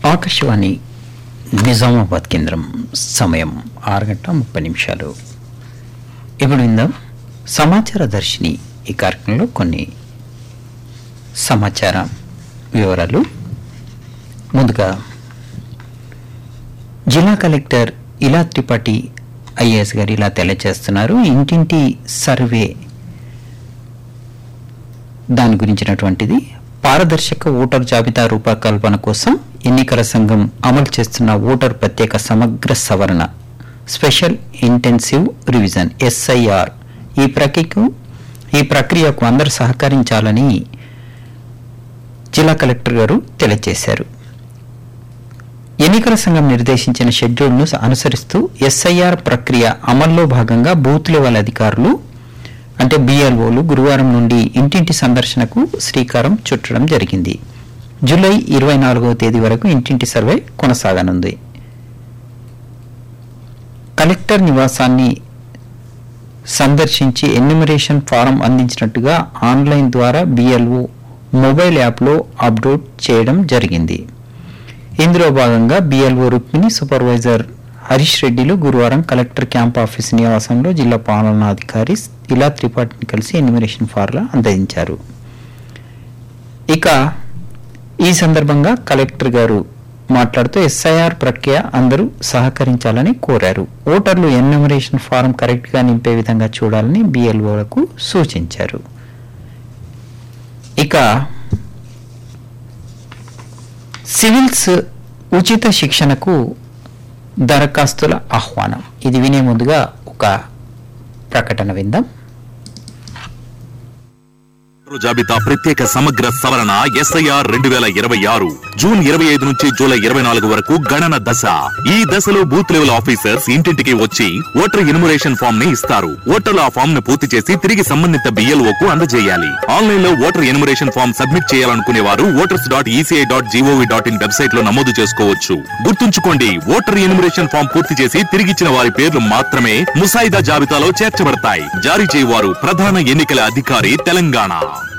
ఆకాశవాణి నిజామాబాద్ కేంద్రం సమయం ఆరు గంటల ముప్పై నిమిషాలు ఇప్పుడు విందాం సమాచార దర్శిని ఈ కార్యక్రమంలో కొన్ని సమాచార వివరాలు ముందుగా జిల్లా కలెక్టర్ ఇలా త్రిపాఠి ఐఏఎస్ గారు ఇలా తెలియజేస్తున్నారు ఇంటింటి సర్వే దాని గురించినటువంటిది పారదర్శక ఓటర్ జాబితా రూపకల్పన కోసం ఎన్నికల సంఘం అమలు చేస్తున్న ఓటర్ ప్రత్యేక సమగ్ర సవరణ స్పెషల్ ఇంటెన్సివ్ రివిజన్ ఎస్ఐఆర్ ఈ ప్రక్రియకు ఈ ప్రక్రియకు అందరూ సహకరించాలని జిల్లా కలెక్టర్ గారు తెలియజేశారు ఎన్నికల సంఘం నిర్దేశించిన షెడ్యూల్ను అనుసరిస్తూ ఎస్ఐఆర్ ప్రక్రియ అమల్లో భాగంగా బూత్ లెవెల్ అధికారులు అంటే బిఎల్ఓలు గురువారం నుండి ఇంటింటి సందర్శనకు శ్రీకారం చుట్టడం జరిగింది జూలై ఇరవై నాలుగవ తేదీ వరకు ఇంటింటి సర్వే కొనసాగనుంది కలెక్టర్ నివాసాన్ని సందర్శించి ఎన్యూమరేషన్ ఫారం అందించినట్టుగా ఆన్లైన్ ద్వారా బిఎల్ఓ మొబైల్ యాప్లో అప్లోడ్ చేయడం జరిగింది ఇందులో భాగంగా బిఎల్ఓ రుక్మిణి సూపర్వైజర్ హరీష్ రెడ్డిలు గురువారం కలెక్టర్ క్యాంప్ ఆఫీస్ నివాసంలో జిల్లా పాలనాధికారి ఇలా త్రిపాఠిని కలిసి ఎన్యూమరేషన్ ఫార్ల అందజేయించారు ఇక ఈ సందర్భంగా కలెక్టర్ గారు మాట్లాడుతూ ఎస్ఐఆర్ ప్రక్రియ అందరూ సహకరించాలని కోరారు ఓటర్లు ఎన్యూమరేషన్ ఫారం కరెక్ట్ గా నింపే విధంగా చూడాలని బిఎల్ఓలకు సూచించారు ఇక సివిల్స్ ఉచిత శిక్షణకు దరఖాస్తుల ఆహ్వానం ఇది వినే ముందుగా ఒక ప్రకటన విందాం ఓటరు జాబితా ప్రత్యేక సమగ్ర సవరణ ఎస్ఐఆర్ రెండు వేల ఇరవై ఆరు జూన్ ఇరవై ఐదు నుంచి జూలై ఇరవై నాలుగు వరకు గణన దశ ఈ దశలో బూత్ లెవెల్ ఆఫీసర్స్ ఇంటింటికి వచ్చి ఓటర్ ఇన్మురేషన్ ఫామ్ ని ఇస్తారు ఓటర్లు ఆ ఫామ్ ను పూర్తి చేసి తిరిగి సంబంధిత బిఎల్ఓ కు అందజేయాలి ఆన్లైన్ లో ఓటర్ ఇన్మురేషన్ ఫామ్ సబ్మిట్ చేయాలనుకునే వారు voters dot ECI dot GOV dot in website లో నమోదు చేసుకోవచ్చు గుర్తుంచుకోండి ఓటర్ ఇన్మురేషన్ ఫామ్ పూర్తి చేసి తిరిగిచ్చిన వారి పేర్లు మాత్రమే ముసాయిదా జాబితాలో చేర్చబడతాయి జారీ చేయవారు ప్రధాన ఎన్నికల అధికారి తెలంగాణ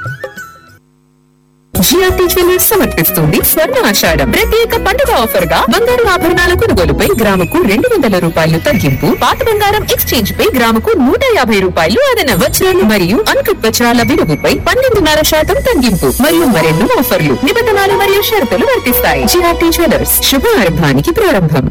జిఆర్టీ జ్యువెలర్స్ సమర్పిస్తుంది స్వర్ణ ఆషాఢం ప్రత్యేక పండుగ ఆఫర్ గా బంగారు ఆభరణాల కొనుగోలుపై గ్రాముకు రెండు వందల రూపాయలు తగ్గింపు పాత బంగారం ఎక్స్చేంజ్ పై గ్రాముకు నూట యాభై రూపాయలు అదన వజ్రాలు మరియు అన్కట్ వజ్రాల విలువపై పన్నెండున్నర శాతం తగ్గింపు మరియు మరెన్నో ఆఫర్లు నిబంధనలు మరియు షరతులు వర్తిస్తాయి జిఆర్టీ జ్యువెలర్స్ శుభారంభానికి ప్రారంభం